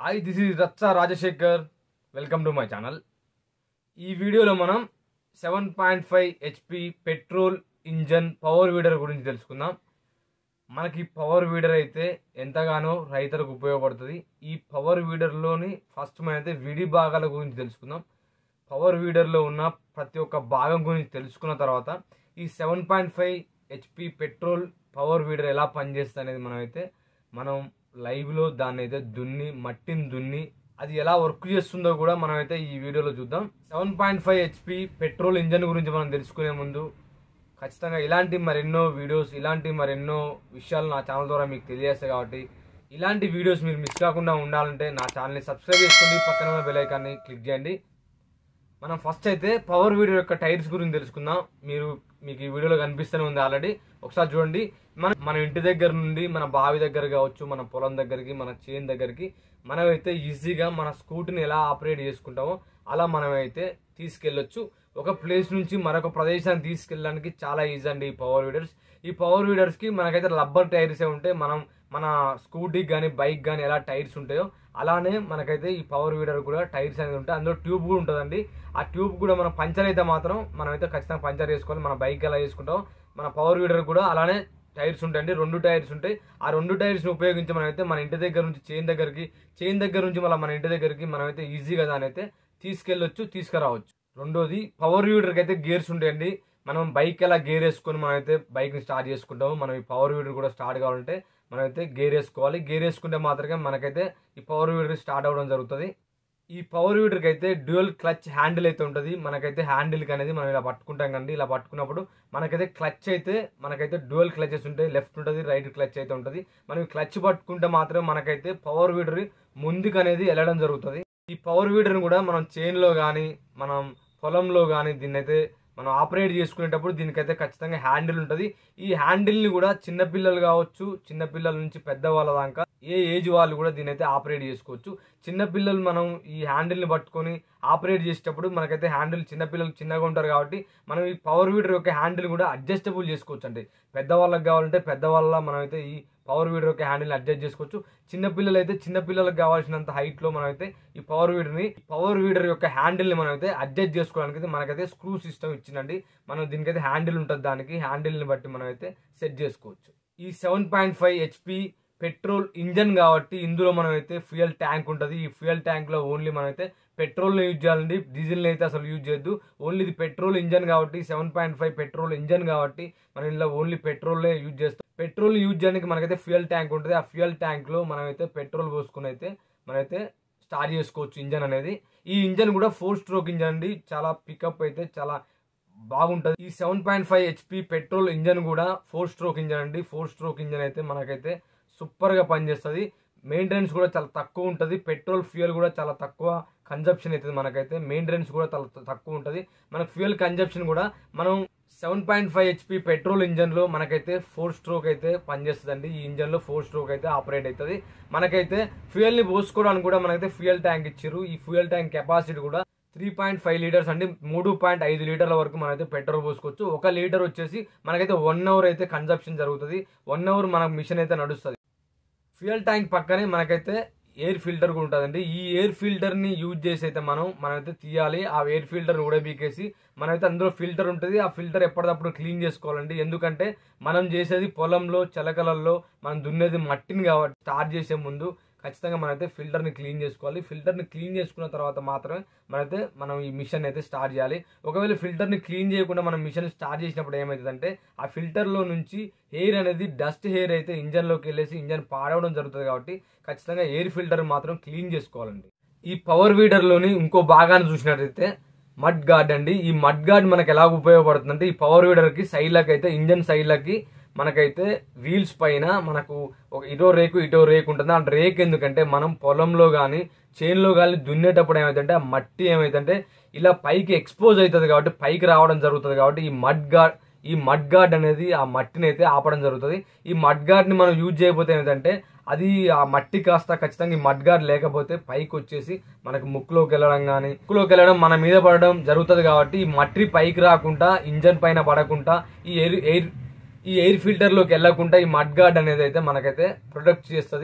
hi this is Racha Rajasekhar welcome to my channel ఈ వీడియోలో మనం seven point five HP petrol engine power weeder గురించి తెలుసుకుందాం మనకి పవర్ వీడర్ అయితే ఎంతగానో రైతులకు ఉపయోగపడుతుంది ఈ పవర్ వీడర్లోని ఫస్ట్ మనం అయితే విడి భాగాల గురించి తెలుసుకుందాం పవర్ వీడర్లో ఉన్న ప్రతి ఒక్క భాగం గురించి తెలుసుకున్న తర్వాత ఈ seven point five HP petrol power weeder ఎలా పనిచేస్తుంది అనేది మనం అయితే మనం లైవ్లో దాన్ని అయితే దున్ని మట్టిని దున్ని అది ఎలా వర్క్ చేస్తుందో కూడా మనం అయితే ఈ వీడియోలో చూద్దాం seven point five HP petrol engine గురించి మనం తెలుసుకునే ముందు ఖచ్చితంగా ఇలాంటి మరెన్నో వీడియోస్ ఇలాంటి మరెన్నో విషయాలు నా ఛానల్ ద్వారా మీకు తెలియజేస్తాయి కాబట్టి ఇలాంటి వీడియోస్ మీరు మిస్ కాకుండా ఉండాలంటే నా ఛానల్ని సబ్స్క్రైబ్ చేసుకోండి పక్కన ఉన్న బెల్ ఐకాన్ని క్లిక్ చేయండి మనం ఫస్ట్ అయితే పవర్ వీడియో యొక్క టైర్స్ గురించి తెలుసుకుందాం మీరు మీకు ఈ వీడియోలో కనిపిస్తూనే ఉంది ఆల్రెడీ ఒకసారి చూడండి మన మన ఇంటి దగ్గర నుండి మన బావి దగ్గర కావచ్చు మన పొలం దగ్గరికి మన చేన్ దగ్గరికి మనమైతే ఈజీగా మన స్కూటీని ఎలా ఆపరేట్ చేసుకుంటామో అలా మనమైతే తీసుకెళ్ళొచ్చు ఒక ప్లేస్ నుంచి మరొక ప్రదేశాన్ని తీసుకెళ్ళడానికి చాలా ఈజీ అండి ఈ పవర్ వీడర్స్ ఈ పవర్ వీడర్స్కి మనకైతే రబ్బర్ టైర్సే ఉంటాయి మనం మన స్కూటీకి కానీ బైక్ కానీ ఎలా టైర్స్ ఉంటాయో అలానే మనకైతే ఈ పవర్ వీడర్ కూడా టైర్స్ అనేది ఉంటాయి అందులో ట్యూబ్ కూడా ఉంటుందండి ఆ ట్యూబ్ కూడా మనం పంచర్ అయితే మాత్రం మనమైతే ఖచ్చితంగా పంచర్ చేసుకోవాలి మన బైక్ ఎలా చేసుకుంటాం మన పవర్ వీడర్ కూడా అలానే టైర్స్ ఉంటాయండి రెండు టైర్స్ ఉంటాయి ఆ రెండు టైర్స్ని ఉపయోగించి మనమైతే మన ఇంటి దగ్గర నుంచి చైన్ దగ్గరికి చైన్ దగ్గర నుంచి మళ్ళీ మన ఇంటి దగ్గరికి మనమైతే ఈజీగా దాని అయితే తీసుకెళ్ళొచ్చు తీసుకురావచ్చు రెండోది పవర్ వీడర్కి అయితే గేర్స్ ఉంటాయండి మనం బైక్ ఎలా గేర్ వేసుకొని మనమైతే బైక్ని స్టార్ట్ చేసుకుంటాము మనం ఈ పవర్ వీడర్ కూడా స్టార్ట్ కావాలంటే మనమైతే గేర్ వేసుకోవాలి గేర్ వేసుకుంటే మాత్రమే మనకైతే ఈ పవర్ వీడర్ స్టార్ట్ అవ్వడం జరుగుతుంది ఈ పవర్ వీడర్కి అయితే డ్యూయల్ క్లచ్ హ్యాండిల్ అయితే ఉంటుంది మనకైతే హ్యాండిల్కి అనేది మనం ఇలా పట్టుకుంటాం కండి ఇలా పట్టుకున్నప్పుడు మనకైతే క్లచ్ అయితే మనకైతే డ్యూయల్ క్లచెస్ ఉంటాయి లెఫ్ట్ ఉంటుంది రైట్ క్లచ్ అయితే ఉంటుంది మనం ఈ క్లచ్ పట్టుకుంటే మాత్రమే మనకైతే పవర్ వీడర్ ముందుకు అనేది వెళ్ళడం జరుగుతుంది ఈ పవర్ వీడర్ని కూడా మనం చైన్లో కానీ మనం పొలంలో కానీ దీన్ని అయితే మనం ఆపరేట్ చేసుకునేటప్పుడు దీనికైతే ఖచ్చితంగా హ్యాండిల్ ఉంటుంది ఈ హ్యాండిల్ని కూడా చిన్నపిల్లలు కావచ్చు చిన్నపిల్లల నుంచి పెద్దవాళ్ళ దాకా ఏ ఏజ్ వాళ్ళు కూడా దీని అయితే ఆపరేట్ చేసుకోవచ్చు చిన్నపిల్లలు మనం ఈ హ్యాండిల్ని పట్టుకొని ఆపరేట్ చేసేటప్పుడు మనకైతే హ్యాండిల్ చిన్నపిల్లలు చిన్నగా ఉంటారు కాబట్టి మనం ఈ పవర్ వీడర్ యొక్క హ్యాండిల్ కూడా అడ్జస్టబుల్ చేసుకోవచ్చు అండి పెద్దవాళ్ళకి కావాలంటే పెద్దవాళ్ళ మనమైతే ఈ పవర్ వీడర్ యొక్క హ్యాండిల్ అడ్జస్ట్ చేసుకోవచ్చు చిన్నపిల్లలు అయితే చిన్నపిల్లలకు కావాల్సినంత హైట్లో మనమైతే ఈ పవర్ వీడర్ని పవర్ వీడర్ యొక్క హ్యాండిల్ని మనమైతే అడ్జస్ట్ చేసుకోవడానికి అయితే మనకైతే స్క్రూ సిస్టమ్ ఇచ్చిందండి మనం దీనికైతే హ్యాండిల్ ఉంటుంది దానికి హ్యాండిల్ని బట్టి మనమైతే సెట్ చేసుకోవచ్చు ఈ seven point five HP petrol engine కాబట్టి ఇందులో మనం అయితే ఫ్యూయల్ ట్యాంక్ ఉంటుంది ఈ ఫ్యూయల్ ట్యాంక్లో ఓన్లీ మనమైతే పెట్రోల్ని యూజ్ చేయాలండి డీజిల్ని అయితే అసలు యూజ్ చేయొద్దు ఓన్లీ ఇది పెట్రోల్ ఇంజన్ కాబట్టి seven point five petrol engine కాబట్టి మనం ఇందులో ఓన్లీ పెట్రోల్లే యూజ్ చేస్తాం పెట్రోల్ యూజ్ చేయడానికి మనకైతే ఫ్యూయల్ ట్యాంక్ ఉంటుంది ఆ ఫ్యూయల్ ట్యాంక్లో మనమైతే పెట్రోల్ పోసుకుని అయితే మనమైతే స్టార్ట్ చేసుకోవచ్చు ఇంజన్ అనేది ఈ ఇంజన్ కూడా ఫోర్ స్ట్రోక్ ఇంజన్ అండి చాలా పికప్ అయితే చాలా బాగుంటుంది ఈ seven point five HP petrol engine కూడా ఫోర్ స్ట్రోక్ ఇంజన్ అండి ఫోర్ స్ట్రోక్ ఇంజన్ అయితే మనకైతే సూపర్గా పనిచేస్తుంది మెయింటెనెన్స్ కూడా చాలా తక్కువ ఉంటుంది పెట్రోల్ ఫ్యూయల్ కూడా చాలా తక్కువ కన్జప్షన్ అవుతుంది మనకైతే మెయింటెనెన్స్ కూడా చాలా తక్కువ ఉంటుంది మనకు ఫ్యూయల్ కన్జప్షన్ కూడా మనం seven point five HP petrol ఇంజన్లో మనకైతే ఫోర్ స్ట్రోక్ అయితే పనిచేస్తుందండి ఈ ఇంజన్లో ఫోర్ స్ట్రోక్ అయితే ఆపరేట్ అవుతుంది మనకైతే ఫ్యూయల్ని పోసుకోవడానికి కూడా మనకైతే ఫ్యూయల్ ట్యాంక్ ఇచ్చారు ఈ ఫ్యూయల్ ట్యాంక్ కెపాసిటీ కూడా త్రీ పాయింట్ ఫైవ్ లీటర్స్ అంటే మూడు పాయింట్ ఐదు లీటర్ల వరకు మనమైతే పెట్రోల్ పోసుకోవచ్చు ఒక లీటర్ వచ్చేసి మనకైతే వన్ అవర్ అయితే కన్జప్షన్ జరుగుతుంది వన్ అవర్ మన మిషన్ అయితే నడుస్తుంది ఫ్యూయల్ ట్యాంక్ పక్కనే మనకైతే ఎయిర్ ఫిల్టర్ కూడా ఉంటుందండి ఈ ఎయిర్ ఫిల్టర్ని యూజ్ చేసి అయితే మనం మనమైతే తీయాలి ఆ ఎయిర్ ఫిల్టర్ ఉడబీకేసి మనమైతే అందులో ఫిల్టర్ ఉంటుంది ఆ ఫిల్టర్ ఎప్పటికప్పుడు క్లీన్ చేసుకోవాలండి ఎందుకంటే మనం చేసేది పొలంలో చిలకలల్లో మనం దున్నేది మట్టిని కాబట్టి స్టార్ట్ చేసే ముందు ఖచ్చితంగా మనమైతే ఫిల్టర్ని క్లీన్ చేసుకోవాలి ఫిల్టర్ని క్లీన్ చేసుకున్న తర్వాత మాత్రమే మనమైతే మనం ఈ మిషన్ అయితే స్టార్ట్ చేయాలి ఒకవేళ ఫిల్టర్ని క్లీన్ చేయకుండా మనం మిషన్ స్టార్ట్ చేసినప్పుడు ఏమవుతుందంటే ఆ ఫిల్టర్లో నుంచి ఎయిర్ అనేది డస్ట్ హెయిర్ అయితే ఇంజన్లోకి వెళ్ళేసి ఇంజన్ పాడవడం జరుగుతుంది కాబట్టి ఖచ్చితంగా ఎయిర్ ఫిల్టర్ మాత్రం క్లీన్ చేసుకోవాలండి ఈ పవర్ వీడర్లోని ఇంకో భాగాన్ని చూసినట్టయితే మడ్ గార్డ్ అండి ఈ మడ్ గార్డ్ మనకు ఎలా ఉపయోగపడుతుందంటే ఈ పవర్ వీడర్కి సైడ్లకి అయితే ఇంజన్ సైడ్లకి మనకైతే వీల్స్ పైన మనకు ఒక ఇటో రేకు ఇటో రేకు ఉంటుంది ఆ రేక్ ఎందుకంటే మనం పొలంలో కానీ చేన్లో కానీ దున్నేటప్పుడు ఏమైందంటే ఆ మట్టి ఏమైందంటే ఇలా పైకి ఎక్స్పోజ్ అవుతుంది కాబట్టి పైకి రావడం జరుగుతుంది కాబట్టి ఈ మడ్ గార్డ్ ఈ మడ్ గార్డ్ అనేది ఆ మట్టిని అయితే ఆపడం జరుగుతుంది ఈ మడ్ గార్డ్ని మనం యూజ్ చేయకపోతే ఏంటంటే అది ఆ మట్టి కాస్త ఖచ్చితంగా ఈ మడ్ గార్డ్ లేకపోతే పైకి వచ్చేసి మనకు ముక్కులోకి వెళ్ళడం కానీ ముక్కులోకి వెళ్ళడం మన మీద పడడం జరుగుతుంది కాబట్టి ఈ మట్టి పైకి రాకుండా ఇంజన్ పైన పడకుండా ఈ ఎయిర్ ఎయిర్ ఈ ఎయిర్ ఫిల్టర్లోకి వెళ్ళకుండా ఈ మడ్ గార్డ్ అనేది అయితే మనకైతే ప్రొటెక్ట్ చేస్తుంది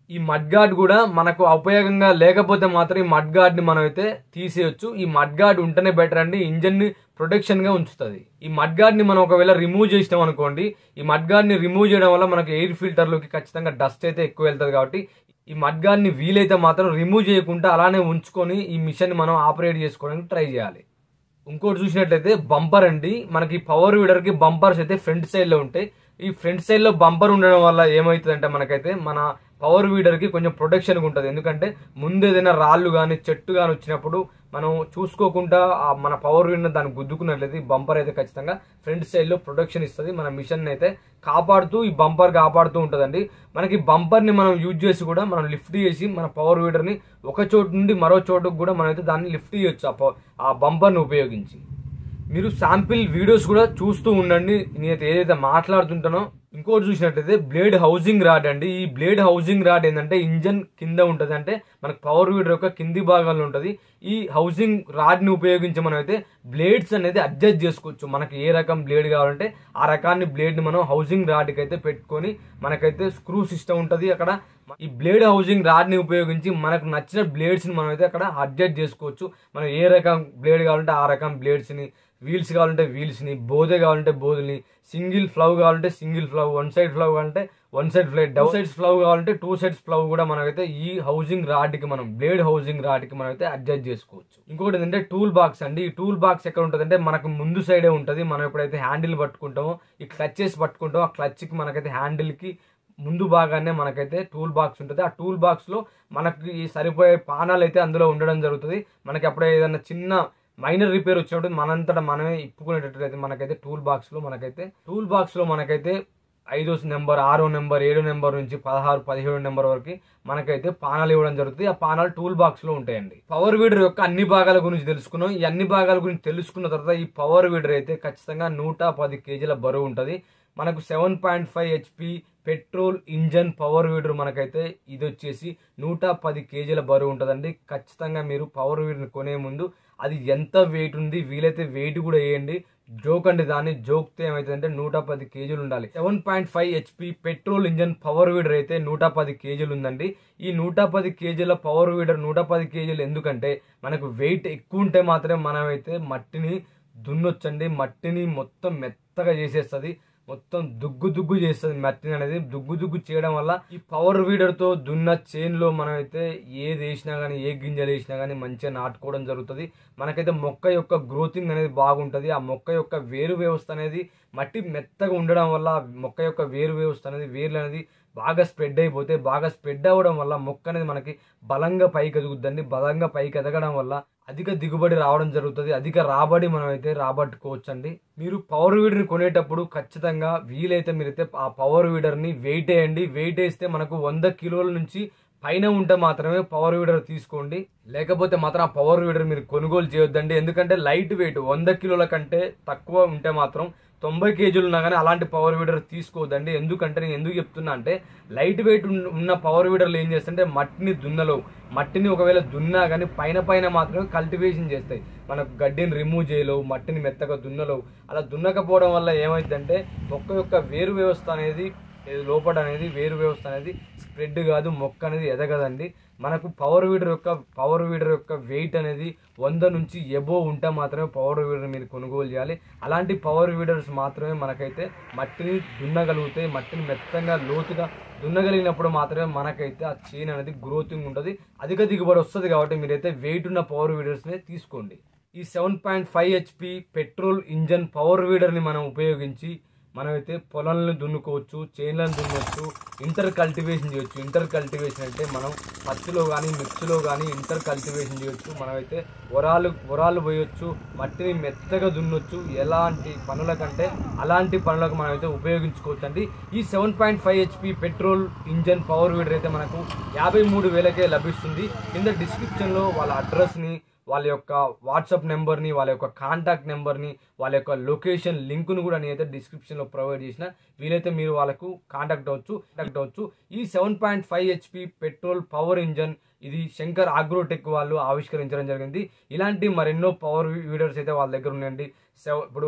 ఈ మడ్ గార్డ్ కూడా మనకు ఉపయోగంగా లేకపోతే మాత్రం ఈ మడ్ గార్డ్ ని మనం అయితే తీసేయొచ్చు ఈ మడ్ గార్డ్ ఉంటేనే బెటర్ అండి ఇంజన్ ని ప్రొటెక్షన్ గా ఉంచుతుంది ఈ మడ్ గార్డ్ ని మనం ఒకవేళ రిమూవ్ చేసినాం అనుకోండి ఈ మడ్ గార్డ్ ని రిమూవ్ చేయడం వల్ల మనకు ఎయిర్ ఫిల్టర్ లోకి ఖచ్చితంగా డస్ట్ అయితే ఎక్కువ వెళ్తుంది కాబట్టి ఈ మడ్ గార్డ్ ని వీలైతే మాత్రం రిమూవ్ చేయకుండా అలానే ఉంచుకొని ఈ మిషన్ ని మనం ఆపరేట్ చేసుకోవడానికి ట్రై చేయాలి ఇంకోటి చూసినట్లయితే బంపర్ అండి మనకి పవర్ వీడర్ కి బంపర్స్ అయితే ఫ్రంట్ సైడ్ లో ఉంటాయి ఈ ఫ్రంట్ సైడ్ లో బంపర్ ఉండడం వల్ల ఏమవుతుందంటే మనకైతే మన పవర్ వీడర్ కి కొంచెం ప్రొటెక్షన్ ఉంటుంది ఎందుకంటే ముందు ఏదైనా రాళ్ళు కానీ చెట్టు కానీ వచ్చినప్పుడు మనం చూసుకోకుండా ఆ మన పవర్ వీడర్ దాన్ని గుద్దుకున్నట్లయితే ఈ బంపర్ అయితే ఖచ్చితంగా ఫ్రంట్ సైడ్ లో ప్రొటెక్షన్ ఇస్తుంది మన మిషన్ అయితే కాపాడుతూ ఈ బంపర్ కాపాడుతూ ఉంటుందండి మనకి బంపర్ ని మనం యూజ్ చేసి కూడా మనం లిఫ్ట్ చేసి మన పవర్ వీడర్ ని ఒక చోటు నుండి మరో చోటుకు కూడా మనం అయితే దాన్ని లిఫ్ట్ చేయొచ్చు ఆ పవ- ఆ బంపర్ ని ఉపయోగించి మీరు శాంపిల్ వీడియోస్ కూడా చూస్తూ ఉండండి నేనైతే ఏదైతే మాట్లాడుతుంటానో ఇంకోటి చూసినట్టయితే బ్లేడ్ హౌసింగ్ రాడ్ అండి ఈ బ్లేడ్ హౌసింగ్ రాడ్ ఏంటంటే ఇంజన్ కింద ఉంటుంది అంటే మనకు పవర్ వీడర్ యొక్క కింది భాగంలో ఉంటుంది ఈ హౌసింగ్ రాడ్ ని ఉపయోగించి మనం అయితే బ్లేడ్స్ అనేది అడ్జస్ట్ చేసుకోవచ్చు మనకి ఏ రకం బ్లేడ్ కావాలంటే ఆ రకాన్ని బ్లేడ్ ని మనం హౌసింగ్ రాడ్ కి అయితే పెట్టుకొని మనకైతే స్క్రూ సిస్టమ్ ఉంటుంది అక్కడ ఈ బ్లేడ్ హౌసింగ్ రాడ్ ని ఉపయోగించి మనకు నచ్చిన బ్లేడ్స్ ని మనం అయితే అక్కడ అడ్జస్ట్ చేసుకోవచ్చు మనం ఏ రకం బ్లేడ్ కావాలంటే ఆ రకం బ్లేడ్స్ ని వీల్స్ కావాలంటే వీల్స్ ని బోధే కావాలంటే బోధుని సింగిల్ ఫ్లవ్ కావాలంటే single plough one side plough కావాలంటే one side flight double sides plough కావాలంటే టూ సైడ్స్ ఫ్లవ్ కూడా మనమైతే ఈ హౌసింగ్ రాడ్ కి మనం బ్లేడ్ హౌసింగ్ రాడ్ కి మనం అయితే అడ్జస్ట్ చేసుకోవచ్చు ఇంకొకటి ఏంటంటే టూల్ బాక్స్ అండి ఈ టూల్ బాక్స్ ఎక్కడ ఉంటుంది అంటే మనకు ముందు సైడే ఉంటుంది మనం ఎప్పుడైతే హ్యాండిల్ పట్టుకుంటామో ఈ క్లచెస్ పట్టుకుంటామో ఆ క్లచ్ కి మనకైతే హ్యాండిల్ కి ముందు భాగానే మనకైతే టూల్ బాక్స్ ఉంటుంది ఆ టూల్ బాక్స్ లో మనకి ఈ సరిపోయే పానాలు అయితే అందులో ఉండడం జరుగుతుంది మనకి అప్పుడే ఏదైనా చిన్న మైనర్ రిపేర్ వచ్చినప్పుడు మనంతటా మనమే ఇప్పుకునేటట్టు మనకైతే టూల్ బాక్స్ లో మనకైతే టూల్ బాక్స్ లో మనకైతే ఐదో నెంబర్ ఆరో నెంబర్ ఏడో నెంబర్ నుంచి పదహారు పదిహేడు నెంబర్ వరకు మనకైతే పానాలు ఇవ్వడం జరుగుతుంది ఆ పానాలు టూల్ బాక్స్ లో ఉంటాయండి పవర్ వీడర్ యొక్క అన్ని భాగాల గురించి తెలుసుకున్నాం ఈ అన్ని భాగాల గురించి తెలుసుకున్న తర్వాత ఈ పవర్ వీడర్ అయితే ఖచ్చితంగా నూట పది కేజీల బరువు ఉంటుంది మనకు seven point five HP petrol engine power weeder మనకైతే ఇది వచ్చేసి నూట పది కేజీల బరువు ఉంటుందండి ఖచ్చితంగా మీరు పవర్ వీడర్ కొనే ముందు అది ఎంత వెయిట్ ఉంది వీలైతే వెయిట్ కూడా వేయండి జోక్ అండి దాన్ని జోక్తే ఏమైతుందంటే నూట పది కేజీలు ఉండాలి seven point five HP petrol engine power weeder అయితే నూట పది కేజీలు ఉందండి ఈ నూట పది కేజీల పవర్ వీడర్ నూట పది కేజీలు ఎందుకంటే మనకు వెయిట్ ఎక్కువ ఉంటే మాత్రమే మనమైతే మట్టిని దున్నొచ్చండి మట్టిని మొత్తం మెత్తగా చేసేస్తుంది మొత్తం దుగ్గు దుగ్గు చేస్తుంది మట్టిని అనేది దుగ్గు దుగ్గు చేయడం వల్ల ఈ పవర్ వీడర్ తో దున్న చేన్ లో మనం అయితే ఏది వేసినా గానీ ఏ గింజలు వేసినా గానీ మంచిగా నాటుకోవడం జరుగుతుంది మనకైతే మొక్క యొక్క గ్రోతింగ్ అనేది బాగుంటది ఆ మొక్క యొక్క వేరు వ్యవస్థ అనేది మట్టి మెత్తగా ఉండడం వల్ల ఆ మొక్క యొక్క వేరు వ్యవస్థ అనేది వేర్లు అనేది బాగా స్ప్రెడ్ అయిపోతే బాగా స్ప్రెడ్ అవ్వడం వల్ల మొక్క అనేది మనకి బలంగా పైకి ఎదుగుద్దండి బలంగా పైకి ఎదగడం వల్ల అధిక దిగుబడి రావడం జరుగుతుంది అధిక రాబడి మనం అయితే రాబట్టుకోవచ్చండి మీరు పవర్ వీడర్ని కొనేటప్పుడు ఖచ్చితంగా వీలైతే మీరైతే ఆ పవర్ వీడర్ని వెయిట్ వేయండి వెయిట్ వేస్తే మనకు వంద కిలోల నుంచి పైన ఉంటే మాత్రమే పవర్ వీడర్ తీసుకోండి లేకపోతే మాత్రం ఆ పవర్ వీడర్ మీరు కొనుగోలు చేయొద్దండి ఎందుకంటే లైట్ వెయిట్ వంద కిలోల కంటే తక్కువ ఉంటే మాత్రం తొంభై కేజీలు ఉన్నా కానీ అలాంటి పవర్ వీడర్ తీసుకోవద్దండి ఎందుకంటే నేను ఎందుకు చెప్తున్నా అంటే లైట్ వెయిట్ ఉన్న- ఉన్న పవర్ వీడర్లు ఏం చేస్తుంటే మట్టిని దున్నలేవు మట్టిని ఒకవేళ దున్నా కానీ పైన పైన మాత్రమే కల్టివేషన్ చేస్తాయి మనకు గడ్డిని రిమూవ్ చేయలేవు మట్టిని మెత్తగా దున్నలేవు అలా దున్నకపోవడం వల్ల ఏమైందంటే మొక్క యొక్క వేరు వ్యవస్థ అనేది ఇది లోపల అనేది వేరు వ్యవస్థ అనేది స్ప్రెడ్ కాదు మొక్క అనేది ఎదగదండి మనకు పవర్ వీడర్ యొక్క పవర్ వీడర్ యొక్క వెయిట్ అనేది వంద నుంచి ఎబో ఉంటే మాత్రమే పవర్ వీడర్ మీరు కొనుగోలు చేయాలి అలాంటి పవర్ వీడర్స్ మాత్రమే మనకైతే మట్టిని దున్నగలుగుతాయి మట్టిని మెత్తంగా లోతుగా దున్నగలిగినప్పుడు మాత్రమే మనకైతే ఆ చైన్ అనేది గ్రోతింగ్ ఉంటుంది అధిక దిగుబడి వస్తుంది కాబట్టి మీరైతే వెయిట్ ఉన్న పవర్ వీడర్స్ని తీసుకోండి ఈ seven point five HP petrol engine power వీడర్ని మనం ఉపయోగించి మనమైతే పొలాలను దున్నుకోవచ్చు చేన్లను దున్నవచ్చు ఇంటర్ కల్టివేషన్ చేయొచ్చు ఇంటర్ కల్టివేషన్ అంటే మనం పత్తిలో కానీ మిర్చిలో కానీ ఇంటర్ కల్టివేషన్ చేయొచ్చు మనమైతే వరాలు వరాలు పోయొచ్చు మట్టిని మెత్తగా దున్నొచ్చు ఎలాంటి పనుల కంటే అలాంటి పనులకు మనమైతే ఉపయోగించుకోవచ్చు అండి ఈ seven point five HP petrol engine power weeder అయితే మనకు యాభై మూడు వేలకే లభిస్తుంది కింద డిస్క్రిప్షన్లో వాళ్ళ అడ్రస్ని వాళ్ళ యొక్క వాట్సాప్ నెంబర్ని వాళ్ళ యొక్క కాంటాక్ట్ నెంబర్ని వాళ్ళ యొక్క లొకేషన్ లింక్ను కూడా నేనైతే డిస్క్రిప్షన్లో ప్రొవైడ్ చేసిన వీలైతే మీరు వాళ్ళకు కాంటాక్ట్ అవ్వచ్చు కాంటాక్ట్ అవ్వచ్చు ఈ seven point five HP petrol power engine ఇది శంకర్ అగ్రోటెక్ వాళ్ళు ఆవిష్కరించడం జరిగింది ఇలాంటి మరెన్నో పవర్ వీడర్స్ అయితే వాళ్ళ దగ్గర ఉన్నాయండి సెవ ఇప్పుడు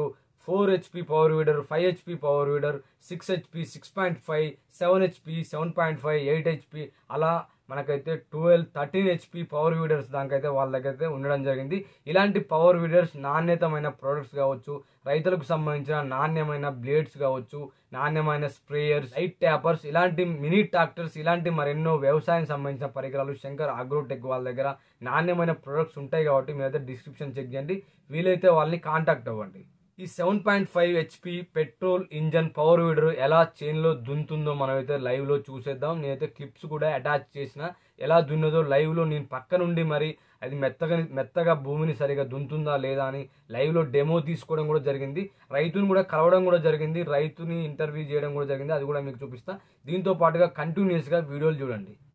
four HP power weeder five HP power weeder six HP six point five seven HP seven point five eight HP అలా మనకైతే twelve thirteen HP power weeders దానికైతే వాళ్ళ దగ్గర అయితే ఉండడం జరిగింది ఇలాంటి పవర్ వీడర్స్ నాణ్యతమైన ప్రోడక్ట్స్ కావచ్చు రైతులకు సంబంధించిన నాణ్యమైన బ్లేడ్స్ కావచ్చు నాణ్యమైన స్ప్రేయర్స్ లైట్ ట్యాపర్స్ ఇలాంటి మినీ ట్రాక్టర్స్ ఇలాంటి మరెన్నో వ్యవసాయం సంబంధించిన పరికరాలు శంకర్ అగ్రోటెక్ వాళ్ళ దగ్గర నాణ్యమైన ప్రొడక్ట్స్ ఉంటాయి కాబట్టి మీరైతే డిస్క్రిప్షన్ చెక్ చేయండి వీలైతే వాళ్ళని కాంటాక్ట్ అవ్వండి ఈ seven point five HP petrol engine power weeder ఎలా చైన్లో దున్తుందో మనమైతే లైవ్లో చూసేద్దాం నేనైతే క్లిప్స్ కూడా అటాచ్ చేసిన ఎలా దున్నదో లైవ్లో నేను పక్క నుండి మరి అది మెత్తగా మెత్తగా భూమిని సరిగా దున్తుందా లేదా అని లైవ్లో డెమో తీసుకోవడం కూడా జరిగింది రైతుని కూడా కలవడం కూడా జరిగింది రైతుని ఇంటర్వ్యూ చేయడం కూడా జరిగింది అది కూడా మీకు చూపిస్తా దీంతో పాటుగా కంటిన్యూస్గా వీడియోలు చూడండి